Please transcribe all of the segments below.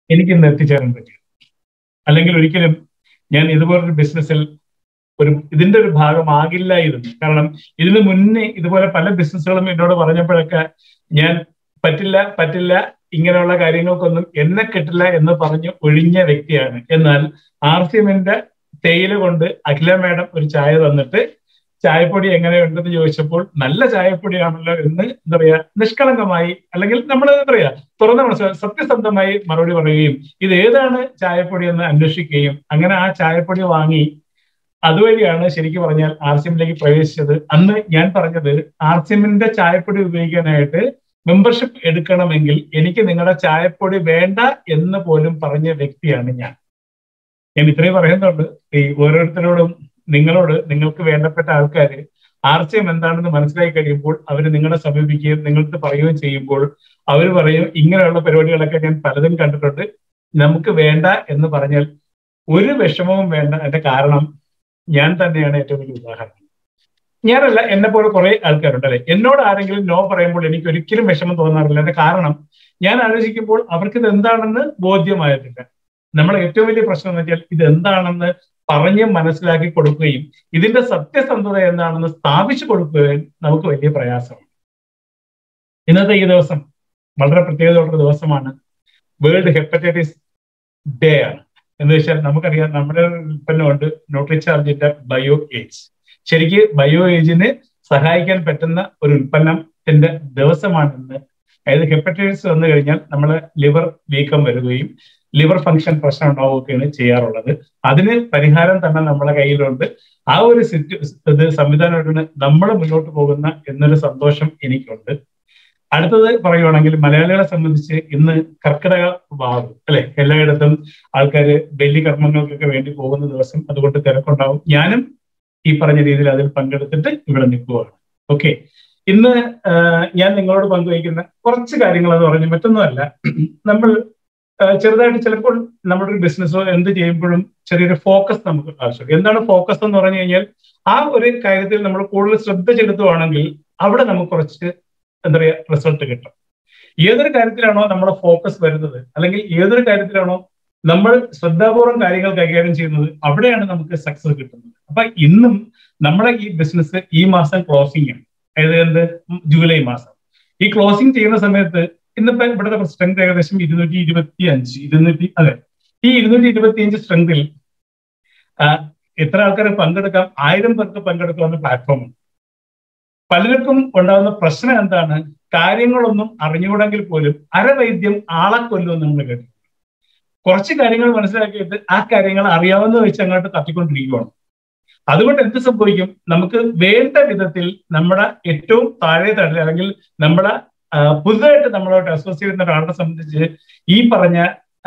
എനിക്ക് ഇന്ന് എത്തിച്ചേരാൻ പറ്റിയത് അല്ലെങ്കിൽ ഒരിക്കലും ഞാൻ ഇതുപോലൊരു ബിസിനസ്സിൽ ഒരു ഇതിന്റെ ഒരു ഭാഗമാകില്ലായിരുന്നു കാരണം ഇതിനു മുന്നേ ഇതുപോലെ പല ബിസിനസ്സുകളും എന്നോട് പറഞ്ഞപ്പോഴൊക്കെ ഞാൻ പറ്റില്ല പറ്റില്ല ഇങ്ങനെയുള്ള കാര്യങ്ങൾക്കൊന്നും എന്നെ കിട്ടില്ല എന്ന് പറഞ്ഞ് ഒഴിഞ്ഞ വ്യക്തിയാണ് എന്നാൽ ആർ സി എമ്മിന്റെ തേയില കൊണ്ട് അഖില മാഡം ഒരു ചായ തന്നിട്ട് ചായപ്പൊടി എങ്ങനെയുണ്ടെന്ന് ചോദിച്ചപ്പോൾ നല്ല ചായപ്പൊടിയാണല്ലോ എന്ന് എന്താ പറയാ നിഷ്കളങ്കമായി അല്ലെങ്കിൽ നമ്മൾ എന്താ പറയാ തുറന്ന മനസ്സ് സത്യസന്ധമായി മറുപടി പറയുകയും ഇത് ഏതാണ് ചായപ്പൊടി എന്ന് അന്വേഷിക്കുകയും അങ്ങനെ ആ ചായപ്പൊടി വാങ്ങി അതുവഴിയാണ് ശരിക്കും പറഞ്ഞാൽ ആർ സി എമ്മിലേക്ക് പ്രവേശിച്ചത് അന്ന് ഞാൻ പറഞ്ഞത് ആർ സി എമ്മിന്റെ ചായപ്പൊടി ഉപയോഗിക്കാനായിട്ട് മെമ്പർഷിപ്പ് എടുക്കണമെങ്കിൽ എനിക്ക് നിങ്ങളുടെ ചായപ്പൊടി വേണ്ട എന്ന് പോലും പറഞ്ഞ വ്യക്തിയാണ് ഞാൻ ഞാൻ ഇത്രയും പറയുന്നുണ്ട് ഈ ഓരോരുത്തരോടും നിങ്ങളോട് നിങ്ങൾക്ക് വേണ്ടപ്പെട്ട ആൾക്കാർ ആർ സി എം എന്താണെന്ന് മനസ്സിലാക്കി കഴിയുമ്പോൾ അവർ നിങ്ങളെ സമീപിക്കുകയും നിങ്ങൾക്ക് പറയുകയും ചെയ്യുമ്പോൾ അവർ പറയും ഇങ്ങനെയുള്ള പരിപാടികളൊക്കെ ഞാൻ പലതും കണ്ടിട്ടുണ്ട് നമുക്ക് വേണ്ട എന്ന് പറഞ്ഞാൽ ഒരു വിഷമവും വേണ്ട അതിന്റെ കാരണം ഞാൻ തന്നെയാണ് ഏറ്റവും വലിയ ഉദാഹരണം ഞാനല്ല എന്നെ പോലെ കുറെ ആൾക്കാരുണ്ട് അല്ലെ എന്നോട് ആരെങ്കിലും നോ പറയുമ്പോൾ എനിക്ക് ഒരിക്കലും വിഷമം തോന്നാറില്ല അതിന്റെ കാരണം ഞാൻ ആലോചിക്കുമ്പോൾ അവർക്ക് ഇത് എന്താണെന്ന് ബോധ്യമായിട്ടില്ല നമ്മളെ ഏറ്റവും വലിയ പ്രശ്നം എന്ന് വെച്ചാൽ ഇത് എന്താണെന്ന് പറഞ്ഞ് മനസ്സിലാക്കി കൊടുക്കുകയും ഇതിന്റെ സത്യസന്ധത എന്താണെന്ന് സ്ഥാപിച്ചു കൊടുക്കുകയും നമുക്ക് വലിയ പ്രയാസമാണ് ഇന്നത്തെ ഈ ദിവസം വളരെ പ്രത്യേകതയുള്ള ദിവസമാണ് വേൾഡ് ഹെപ്പറ്റൈറ്റിസ് ഡേ ആണ് എന്ന് വെച്ചാൽ നമുക്കറിയാം നമ്മുടെ ഉൽപ്പന്നമുണ്ട് ന്യൂട്രിചാർജിന്റെ ബയോ ഏജ് ശരിക്ക് ബയോ ഏജിന് സഹായിക്കാൻ പറ്റുന്ന ഒരു ഉൽപ്പന്നത്തിന്റെ ദിവസമാണെന്ന് അതായത് ഹെപ്പറ്റൈറ്റിസ് വന്നു കഴിഞ്ഞാൽ നമ്മളെ ലിവർ വീക്കം വരികയും ലിവർ ഫംഗ്ഷൻ പ്രശ്നം ഉണ്ടാവുകയൊക്കെയാണ് ചെയ്യാറുള്ളത് അതിന് പരിഹാരം തന്നെ നമ്മളെ കയ്യിലുണ്ട് ആ ഒരു സിറ്റു ഇത് സംവിധാനമായിട്ടാണ് നമ്മൾ മുന്നോട്ട് പോകുന്ന എന്നൊരു സന്തോഷം എനിക്കുണ്ട് അടുത്തത് പറയുവാണെങ്കിൽ മലയാളികളെ സംബന്ധിച്ച് ഇന്ന് കർക്കിടക വാവ് അല്ലെ എല്ലായിടത്തും ആൾക്കാർ ബലി കർമ്മങ്ങൾക്കൊക്കെ വേണ്ടി പോകുന്ന ദിവസം അതുകൊണ്ട് തിരക്കുണ്ടാവും ഞാനും ഈ പറഞ്ഞ രീതിയിൽ അതിൽ പങ്കെടുത്തിട്ട് ഇവിടെ നിൽക്കുകയാണ് ഓക്കെ ഇന്ന് ഞാൻ നിങ്ങളോട് പങ്കുവയ്ക്കുന്ന കുറച്ച് കാര്യങ്ങൾ എന്ന് പറഞ്ഞ് മറ്റൊന്നുമല്ല നമ്മൾ ചെറുതായിട്ട് ചിലപ്പോൾ നമ്മുടെ ഒരു ബിസിനസ്സോ എന്ത് ചെയ്യുമ്പോഴും ചെറിയൊരു ഫോക്കസ് നമുക്ക് ആവശ്യമുണ്ട് എന്താണ് ഫോക്കസ് എന്ന് പറഞ്ഞു കഴിഞ്ഞാൽ ആ ഒരു കാര്യത്തിൽ നമ്മൾ കൂടുതൽ ശ്രദ്ധ ചെലുത്തുവാണെങ്കിൽ അവിടെ നമുക്ക് കുറച്ച് എന്താ പറയുക റിസൾട്ട് കിട്ടും ഏതൊരു കാര്യത്തിലാണോ നമ്മുടെ ഫോക്കസ് വരുന്നത് അല്ലെങ്കിൽ ഏതൊരു കാര്യത്തിലാണോ നമ്മൾ ശ്രദ്ധാപൂർവ്വം കാര്യങ്ങൾ കൈകാര്യം ചെയ്യുന്നത് അവിടെയാണ് നമുക്ക് സക്സസ് കിട്ടുന്നത് അപ്പൊ ഇന്നും നമ്മളെ ഈ ബിസിനസ് ഈ മാസം ക്ലോസിംഗ് ആണ് അതായത് എന്ത് ജൂലൈ മാസം ഈ ക്ലോസിംഗ് ചെയ്യുന്ന സമയത്ത് ഇന്നിപ്പോ ഇവിടുത്തെ സ്ട്രെങ്ത് ഏകദേശം ഇരുന്നൂറ്റി ഇരുപത്തി അഞ്ച് ഇരുന്നൂറ്റി അതെ ഈ ഇരുന്നൂറ്റി ഇരുപത്തി അഞ്ച് സ്ട്രെങ്തിൽ എത്ര ആൾക്കാർ പങ്കെടുക്കാം ആയിരം പേർക്ക് പങ്കെടുക്കാവുന്ന പ്ലാറ്റ്ഫോമാണ് പലർക്കും ഉണ്ടാകുന്ന പ്രശ്നം എന്താണ് കാര്യങ്ങളൊന്നും അറിഞ്ഞുകൂടെങ്കിൽ പോലും അരവൈദ്യം ആളെ കൊല്ലുമെന്ന് നമ്മൾ കേട്ടു കുറച്ച് കാര്യങ്ങൾ മനസ്സിലാക്കിയിട്ട് ആ കാര്യങ്ങൾ അറിയാവുന്ന വെച്ച് അങ്ങോട്ട് തട്ടിക്കൊണ്ടിരിക്കുകയാണ് അതുകൊണ്ട് എന്ത് സംഭവിക്കും നമുക്ക് വേണ്ട വിധത്തിൽ നമ്മുടെ ഏറ്റവും താഴെ തട്ടിൽ അല്ലെങ്കിൽ നമ്മുടെ പുതുതായിട്ട് നമ്മളോട്ട് അസോസിയേറ്റ് ചെയ്യുന്ന ഒരാളെ സംബന്ധിച്ച് ഈ പറഞ്ഞ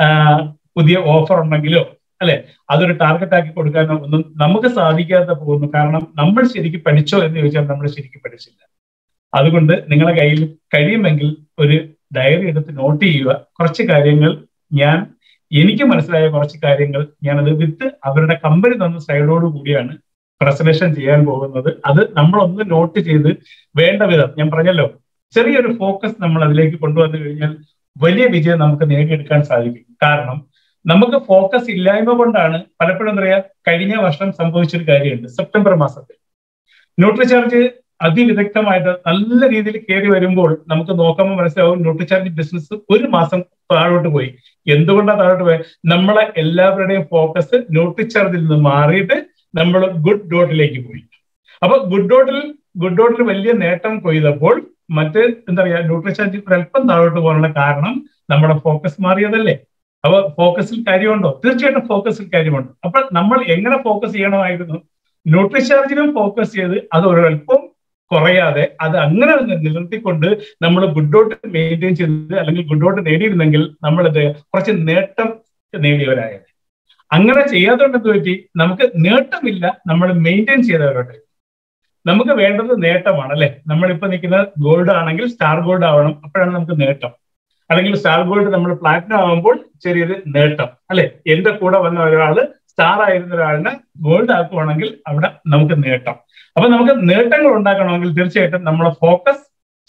പുതിയ ഓഫർ ഉണ്ടെങ്കിലോ അല്ലെ അതൊരു ടാർഗറ്റ് ആക്കി കൊടുക്കാനോ ഒന്നും നമുക്ക് സാധിക്കാതെ പോകുന്നു കാരണം നമ്മൾ ശരിക്കും പഠിച്ചോ എന്ന് ചോദിച്ചാൽ നമ്മൾ ശരിക്കും പഠിച്ചില്ല അതുകൊണ്ട് നിങ്ങളെ കയ്യിൽ കഴിയുമെങ്കിൽ ഒരു ഡയറി എടുത്ത് നോട്ട് ചെയ്യുക കുറച്ച് കാര്യങ്ങൾ ഞാൻ എനിക്ക് മനസ്സിലായ കുറച്ച് കാര്യങ്ങൾ ഞാനത് വിത്ത് അവരുടെ കമ്പനി തന്ന സൈഡോട് കൂടിയാണ് പ്രസന്റേഷൻ ചെയ്യാൻ പോകുന്നത് അത് നമ്മളൊന്ന് നോട്ട് ചെയ്ത് വേണ്ട വിധം ഞാൻ പറഞ്ഞല്ലോ ചെറിയൊരു ഫോക്കസ് നമ്മൾ അതിലേക്ക് കൊണ്ടുവന്നു കഴിഞ്ഞാൽ വലിയ വിജയം നമുക്ക് നേടിയെടുക്കാൻ സാധിക്കും കാരണം നമുക്ക് ഫോക്കസ് ഇല്ലായ്മ കൊണ്ടാണ് പലപ്പോഴും എന്താ പറയാ കഴിഞ്ഞ വർഷം സംഭവിച്ചൊരു കാര്യമുണ്ട് സെപ്റ്റംബർ മാസത്തിൽ ന്യൂട്രിചാർജ് അതിവിദഗ്ധമായിട്ട് നല്ല രീതിയിൽ കയറി വരുമ്പോൾ നമുക്ക് നോക്കുമ്പോൾ മനസ്സിലാവും ന്യൂട്രിചാർജ് ബിസിനസ് ഒരു മാസം താഴോട്ട് പോയി എന്തുകൊണ്ടാണ് താഴോട്ട് പോയത് നമ്മളെ എല്ലാവരുടെയും ഫോക്കസ് ന്യൂട്രിചാർജിൽ നിന്ന് മാറിയിട്ട് നമ്മൾ ഗുഡ് ഡോട്ടിലേക്ക് പോയി അപ്പൊ ഗുഡ് ഡോട്ടിൽ ഗുഡ് ഡോട്ടിൽ വലിയ നേട്ടം കൊയ്തപ്പോൾ മറ്റ് എന്താ പറയാ ന്യൂട്രിചാർജ് ഒരല്പം താഴോട്ട് പോകാനുള്ള കാരണം നമ്മുടെ ഫോക്കസ് മാറിയതല്ലേ അപ്പൊ ഫോക്കസിൽ കാര്യമുണ്ടോ തീർച്ചയായിട്ടും ഫോക്കസിൽ കാര്യമുണ്ട് അപ്പൊ നമ്മൾ എങ്ങനെ ഫോക്കസ് ചെയ്യണമായിരുന്നു ന്യൂട്രിചാർജിനും ഫോക്കസ് ചെയ്ത് അത് ഒരല്പം കുറയാതെ അത് അങ്ങനെ നിലനിർത്തിക്കൊണ്ട് നമ്മൾ ഗുഡോട്ട് മെയിൻറ്റെയിൻ ചെയ്ത് അല്ലെങ്കിൽ ഗുഡോട്ട് നേടിയിരുന്നെങ്കിൽ നമ്മളിത് കുറച്ച് നേട്ടം നേടിയവരായത് അങ്ങനെ ചെയ്യാത്തതുകൊണ്ട് പറ്റി നമുക്ക് നേട്ടമില്ല നമ്മൾ മെയിൻറ്റെയിൻ ചെയ്തവരുണ്ട് നമുക്ക് വേണ്ടത് നേട്ടമാണ് അല്ലെ നമ്മളിപ്പോ നിൽക്കുന്ന ഗോൾഡ് ആണെങ്കിൽ സ്റ്റാർ ഗോൾഡ് ആവണം അപ്പോഴാണ് നമുക്ക് നേട്ടം അല്ലെങ്കിൽ സ്റ്റാർ ഗോൾഡ് നമ്മൾ പ്ലാറ്റിനം ആകുമ്പോൾ ചെറിയൊരു നേട്ടം അല്ലെ എന്റെ കൂടെ വന്ന ഒരാള് സ്റ്റാർ ആയിരുന്ന ഒരാളിനെ ഗോൾഡ് ആക്കുവാണെങ്കിൽ അവിടെ നമുക്ക് നേട്ടം അപ്പൊ നമുക്ക് നേട്ടങ്ങൾ ഉണ്ടാക്കണമെങ്കിൽ തീർച്ചയായിട്ടും നമ്മളെ ഫോക്കസ്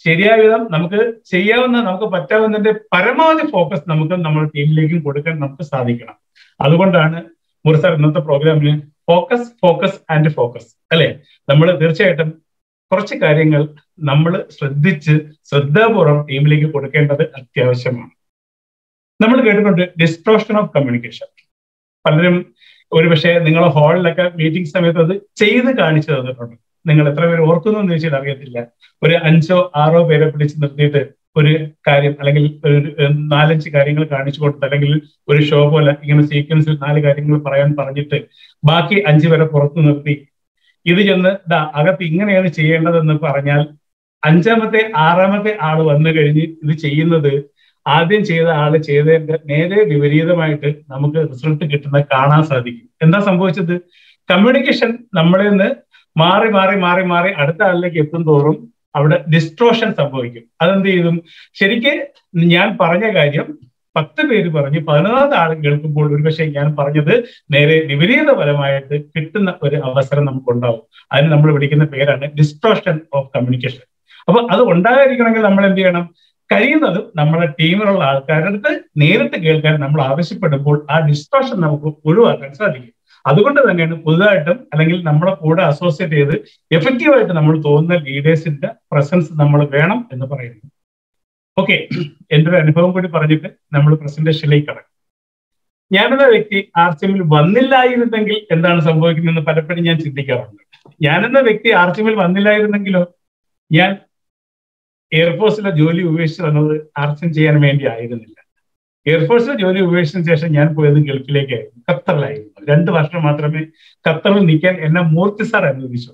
ശരിയായ വിധം നമുക്ക് ചെയ്യാവുന്ന നമുക്ക് പറ്റാവുന്നതിന്റെ പരമാവധി ഫോക്കസ് നമുക്ക് നമ്മുടെ ടീമിലേക്കും കൊടുക്കാൻ നമുക്ക് സാധിക്കണം അതുകൊണ്ടാണ് മുറിസാർ ഇന്നത്തെ പ്രോഗ്രാമിൽ ഫോക്കസ് ഫോക്കസ് ആൻഡ് ഫോക്കസ് അല്ലെ നമ്മൾ തീർച്ചയായിട്ടും കുറച്ച് കാര്യങ്ങൾ നമ്മൾ ശ്രദ്ധിച്ച് ശ്രദ്ധാപൂർവ്വം ടീമിലേക്ക് കൊടുക്കേണ്ടത് അത്യാവശ്യമാണ് നമ്മൾ കേട്ടിട്ടുണ്ട് ഡിസ്ട്രോഷൻ ഓഫ് കമ്മ്യൂണിക്കേഷൻ പലരും ഒരുപക്ഷെ നിങ്ങൾ ഹാളിലൊക്കെ മീറ്റിംഗ് സമയത്ത് അത് ചെയ്ത് കാണിച്ചു തന്നിട്ടുണ്ട് നിങ്ങൾ എത്ര പേര് ഓർക്കുന്നു എന്ന് ചോദിച്ചാൽ അറിയത്തില്ല ഒരു അഞ്ചോ ആറോ പേരെ പിടിച്ച് നിർത്തിയിട്ട് ഒരു കാര്യം അല്ലെങ്കിൽ ഒരു നാലഞ്ച് കാര്യങ്ങൾ കാണിച്ചു കൊടുത്ത് അല്ലെങ്കിൽ ഒരു ഷോ പോലെ ഇങ്ങനെ സീക്വൻസിൽ നാല് കാര്യങ്ങൾ പറയാൻ പറഞ്ഞിട്ട് ബാക്കി അഞ്ചു പേരെ പുറത്തു നിർത്തി ഇത് ചെന്ന് ദാ അകത്ത് ഇങ്ങനെയാണ് ചെയ്യേണ്ടതെന്ന് പറഞ്ഞാൽ അഞ്ചാമത്തെ ആറാമത്തെ ആള് വന്നു കഴിഞ്ഞ് ഇത് ചെയ്യുന്നത് ആദ്യം ചെയ്ത ആള് ചെയ്തതിന്റെ നേരെ വിപരീതമായിട്ട് നമുക്ക് റിസൾട്ട് കിട്ടുന്ന കാണാൻ സാധിക്കും എന്താ സംഭവിച്ചത് കമ്മ്യൂണിക്കേഷൻ നമ്മളിൽ നിന്ന് മാറി മാറി മാറി മാറി അടുത്ത ആളിലേക്ക് എത്തും തോറും അവിടെ ഡിസ്ട്രോഷൻ സംഭവിക്കും അതെന്ത് ചെയ്തും ശരിക്ക് ഞാൻ പറഞ്ഞ കാര്യം പത്ത് പേര് പറഞ്ഞ് പതിനൊന്നാമത്തെ ആൾ കേൾക്കുമ്പോൾ ഒരുപക്ഷെ ഞാൻ പറഞ്ഞത് നേരെ വിപരീതപരമായിട്ട് കിട്ടുന്ന ഒരു അവസരം നമുക്കുണ്ടാവും അതിന് നമ്മൾ വിളിക്കുന്ന പേരാണ് ഡിസ്ട്രോഷൻ ഓഫ് കമ്മ്യൂണിക്കേഷൻ അപ്പൊ അത് ഉണ്ടാകാതിരിക്കണമെങ്കിൽ നമ്മൾ എന്ത് ചെയ്യണം കഴിയുന്നതും നമ്മളെ ടീമിലുള്ള ആൾക്കാരുടെ അടുത്ത് നേരിട്ട് കേൾക്കാൻ നമ്മൾ ആവശ്യപ്പെടുമ്പോൾ ആ ഡിസ്ട്രോഷൻ നമുക്ക് ഒഴിവാക്കാൻ സാധിക്കും അതുകൊണ്ട് തന്നെയാണ് പുതുതായിട്ടും അല്ലെങ്കിൽ നമ്മളെ കൂടെ അസോസിയേറ്റ് ചെയ്ത് എഫക്റ്റീവായിട്ട് നമ്മൾ തോന്നുന്ന ലീഡേഴ്സിന്റെ പ്രസൻസ് നമ്മൾ വേണം എന്ന് പറയുന്നു ഓക്കെ എൻ്റെ ഒരു അനുഭവം കൂടി പറഞ്ഞിട്ട് നമ്മൾ പ്രസന്റേഷനിലേക്ക് കടക്കും ഞാനെന്ന വ്യക്തി ആർ സി എമ്മിൽ വന്നില്ലായിരുന്നെങ്കിൽ എന്താണ് സംഭവിക്കുന്നതെന്ന് പലപ്പോഴും ഞാൻ ചിന്തിക്കാറുണ്ട് ഞാനെന്ന വ്യക്തി ആർ സി എമ്മിൽ വന്നില്ലായിരുന്നെങ്കിലോ ഞാൻ എയർഫോഴ്സിലെ ജോലി ഉപേക്ഷിച്ച് വന്നത് ആർ സി എം ചെയ്യാൻ വേണ്ടി ആയിരുന്നില്ല എയർഫോഴ്സിലെ ജോലി ഉപേക്ഷിച്ചതിന് ശേഷം ഞാൻ പോയത് ഗൾഫിലേക്കായിരുന്നു ഖത്തറിലായിരുന്നു രണ്ട് വർഷം മാത്രമേ ഖത്തറിൽ നിൽക്കാൻ എന്നെ മൂർത്തി സാർ അനുവദിച്ചു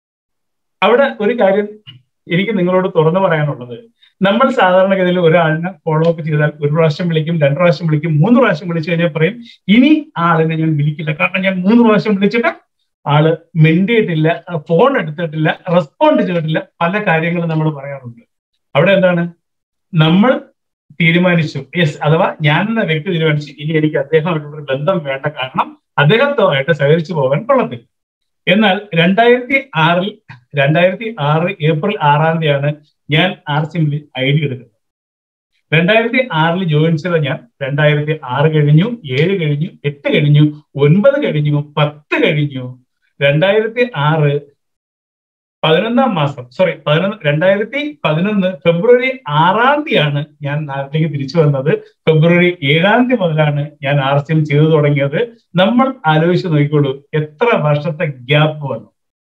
അവിടെ ഒരു കാര്യം എനിക്ക് നിങ്ങളോട് തുറന്നു പറയാനുള്ളത് നമ്മൾ സാധാരണഗതിയിൽ ഒരാളിനെ ഫോളോ അപ്പ് ചെയ്താൽ ഒരു പ്രാവശ്യം വിളിക്കും രണ്ട് പ്രാവശ്യം വിളിക്കും മൂന്ന് പ്രാവശ്യം വിളിച്ചു കഴിഞ്ഞാൽ പറയും ഇനി ആ ആളിനെ ഞാൻ വിളിക്കില്ല കാരണം ഞാൻ മൂന്ന് പ്രാവശ്യം വിളിച്ചിട്ട് ആള് മിണ്ടിയിട്ടില്ല ഫോൺ എടുത്തിട്ടില്ല റെസ്പോണ്ട് ചെയ്തിട്ടില്ല പല കാര്യങ്ങളും നമ്മൾ പറയാറുണ്ട് അവിടെ എന്താണ് നമ്മൾ തീരുമാനിച്ചു യെസ് അഥവാ ഞാൻ എന്ന വ്യക്തി തീരുമാനിച്ചു ഇനി എനിക്ക് അദ്ദേഹമായിട്ടുള്ള ബന്ധം വേണ്ട കാരണം അദ്ദേഹത്തുമായിട്ട് സഹകരിച്ചു പോകാൻ കൊള്ളത്തില്ല എന്നാൽ രണ്ടായിരത്തി ആറിൽ രണ്ടായിരത്തി ആറ് ഏപ്രിൽ ആറാം തീയതിയാണ് ഞാൻ ആർ സിമ്മിൽ ഐ ഡി എടുക്കുന്നത് രണ്ടായിരത്തി ആറിൽ ജോയിൻ ചെയ്ത ഞാൻ രണ്ടായിരത്തി ആറ് കഴിഞ്ഞു ഏഴ് കഴിഞ്ഞു എട്ട് കഴിഞ്ഞു ഒൻപത് കഴിഞ്ഞു പത്ത് കഴിഞ്ഞു രണ്ടായിരത്തി ആറ് പതിനൊന്നാം മാസം സോറി പതിനൊന്ന് രണ്ടായിരത്തി പതിനൊന്ന് ഫെബ്രുവരി ആറാം തീയതിയാണ് ഞാൻ നാട്ടിലേക്ക് തിരിച്ചു വന്നത് ഫെബ്രുവരി ഏഴാം തീയതി മുതലാണ് ഞാൻ ആർ സി എം ചെയ്തു തുടങ്ങിയത് നമ്മൾ ആലോചിച്ച് നോക്കിക്കോളൂ എത്ര വർഷത്തെ ഗ്യാപ്പ് വന്നു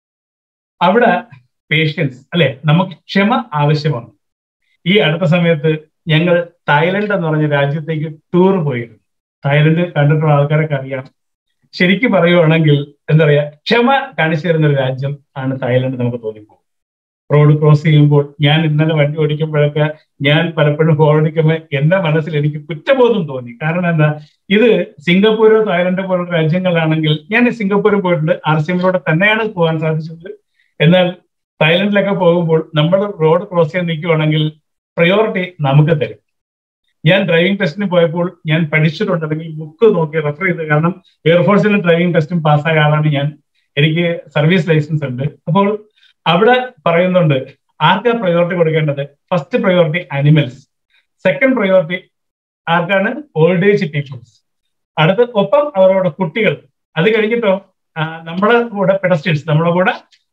അവിടെ പേഷ്യൻസ് അല്ലെ നമുക്ക് ക്ഷമ ആവശ്യമാണ് ഈ അടുത്ത സമയത്ത് ഞങ്ങൾ തായ്ലൻഡ് എന്ന് പറഞ്ഞ രാജ്യത്തേക്ക് ടൂർ പോയിരുന്നു തായ്ലൻഡ് കണ്ടിട്ടുള്ള ആൾക്കാരൊക്കെ അറിയാം ശരിക്കും പറയുവാണെങ്കിൽ എന്താ പറയാ ക്ഷമ കാണിച്ചു തരുന്ന ഒരു രാജ്യം ആണ് തായ്ലൻഡ് നമുക്ക് തോന്നിപ്പോകും റോഡ് ക്രോസ് ചെയ്യുമ്പോൾ ഞാൻ ഇന്നലെ വണ്ടി ഓടിക്കുമ്പോഴൊക്കെ ഞാൻ പലപ്പോഴും ഓടിക്കുമ്പോൾ എന്റെ മനസ്സിൽ എനിക്ക് കുറ്റബോധം തോന്നി കാരണം എന്താ ഇത് സിംഗപ്പൂരോ തായ്ലൻഡോ പോലുള്ള രാജ്യങ്ങളാണെങ്കിൽ ഞാൻ സിംഗപ്പൂരിൽ പോയിട്ടുണ്ട് ആർ സി എമ്മിലൂടെ തന്നെയാണ് പോകാൻ സാധിച്ചത് എന്നാൽ തായ്ലൻഡിലൊക്കെ പോകുമ്പോൾ നമ്മൾ റോഡ് ക്രോസ് ചെയ്യാൻ നിൽക്കുവാണെങ്കിൽ പ്രയോറിറ്റി നമുക്ക് തരും ഞാൻ ഡ്രൈവിംഗ് ടെസ്റ്റിന് പോയപ്പോൾ ഞാൻ പഠിച്ചിട്ടുണ്ട് അല്ലെങ്കിൽ ബുക്ക് നോക്കി റെഫർ ചെയ്ത് കാരണം എയർഫോഴ്സിന്റെ ഡ്രൈവിംഗ് ടെസ്റ്റും പാസ്സായ ആളാണ് ഞാൻ എനിക്ക് സർവീസ് ലൈസൻസ് ഉണ്ട് അപ്പോൾ അവിടെ പറയുന്നുണ്ട് ആർക്കാ പ്രയോറിറ്റി കൊടുക്കേണ്ടത് first priority animals second priority ആർക്കാണ് ഓൾഡ് ഏജ് പീപ്പിൾസ് അടുത്ത് ഒപ്പം അവരോട് കുട്ടികൾ അത് കഴിഞ്ഞിട്ടോ നമ്മുടെ കൂടെ പെഡസ്റ്റിൻസ് നമ്മുടെ കൂടെ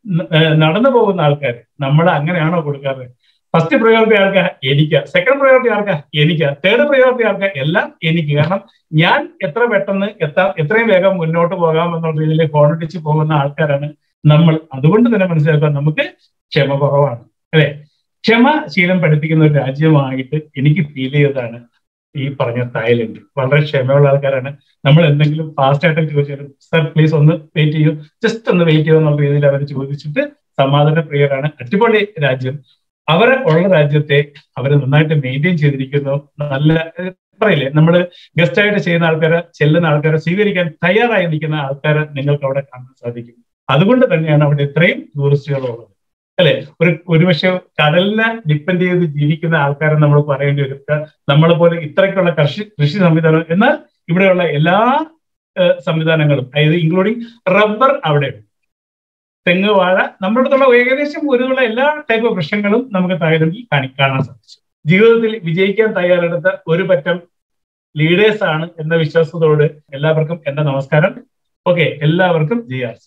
നടന്നു പോകുന്ന ആൾക്കാർ നമ്മൾ അങ്ങനെയാണോ കൊടുക്കാറ് ഫസ്റ്റ് പ്രയോറിറ്റി ആർക്കാ എനിക്ക് സെക്കൻഡ് പ്രയോറിറ്റി ആർക്കാ എനിക്ക് തേർഡ് പ്രയോറിറ്റി ആർക്കാ എല്ലാം എനിക്ക് കാരണം ഞാൻ എത്ര പെട്ടെന്ന് എത്താം എത്രയും വേഗം മുന്നോട്ട് പോകാം എന്നുള്ള രീതിയിൽ കോണടിച്ച് പോകുന്ന ആൾക്കാരാണ് നമ്മൾ അതുകൊണ്ട് തന്നെ മനസ്സിലാക്കുക നമുക്ക് ക്ഷമ കുറവാണ് അല്ലെ ക്ഷമ ശീലം പഠിപ്പിക്കുന്ന ഒരു രാജ്യമായിട്ട് എനിക്ക് ഫീൽ ചെയ്തതാണ് ഈ പറഞ്ഞ തായ്ലൻഡ് വളരെ ക്ഷമയുള്ള ആൾക്കാരാണ് നമ്മൾ എന്തെങ്കിലും ഫാസ്റ്റ് ആയിട്ട് ചോദിച്ചാലും സർ പ്ലീസ് ഒന്ന് വെയിറ്റ് ചെയ്യൂ ജസ്റ്റ് ഒന്ന് വെയിറ്റ് ചെയ്യൂ എന്നുള്ള രീതിയിൽ അവർ ചോദിച്ചിട്ട് സമാധാന പ്രിയരാണ് അടിപൊളി രാജ്യം അവരെ ഉള്ള രാജ്യത്തെ അവർ നന്നായിട്ട് മെയിൻറ്റെയിൻ ചെയ്തിരിക്കുന്നു നല്ല പറയില്ലേ നമ്മൾ ഗസ്റ്റ് ആയിട്ട് ചെയ്യുന്ന ആൾക്കാരെ ചെല്ലുന്ന ആൾക്കാരെ സ്വീകരിക്കാൻ തയ്യാറായി നിൽക്കുന്ന ആൾക്കാരെ നിങ്ങൾക്ക് അവിടെ കാണാൻ സാധിക്കും അതുകൊണ്ട് തന്നെയാണ് അവിടെ ഇത്രയും ടൂറിസ്റ്റുകൾ ഉള്ളത് അല്ലെ ഒരു ഒരുപക്ഷെ കടലിനെ ഡിപ്പെൻഡ് ചെയ്ത് ജീവിക്കുന്ന ആൾക്കാരെ നമ്മൾ പറയേണ്ടി വരും നമ്മളെ പോലെ ഇത്രയ്ക്കുള്ള കൃഷി കൃഷി സംവിധാനം എന്നാൽ ഇവിടെയുള്ള എല്ലാ സംവിധാനങ്ങളും അതായത് ഇൻക്ലൂഡിങ് റബ്ബർ അവിടെ തെങ്ങ് വാഴ നമ്മുടെ അടുത്തുള്ള ഏകദേശം ഒരുള്ള എല്ലാ ടൈപ്പ് വൃക്ഷങ്ങളും നമുക്ക് തായ്ലൻഡിൽ കാണി കാണാൻ സാധിച്ചു ജീവിതത്തിൽ വിജയിക്കാൻ തയ്യാറെടുത്ത ഒരു പറ്റം ലീഡേഴ്സ് ആണ് എന്ന വിശ്വാസത്തോട് എല്ലാവർക്കും എന്റെ നമസ്കാരം ഓക്കെ എല്ലാവർക്കും Jaya R C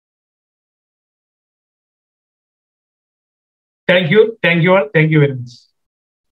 thank you thank you all thank you very much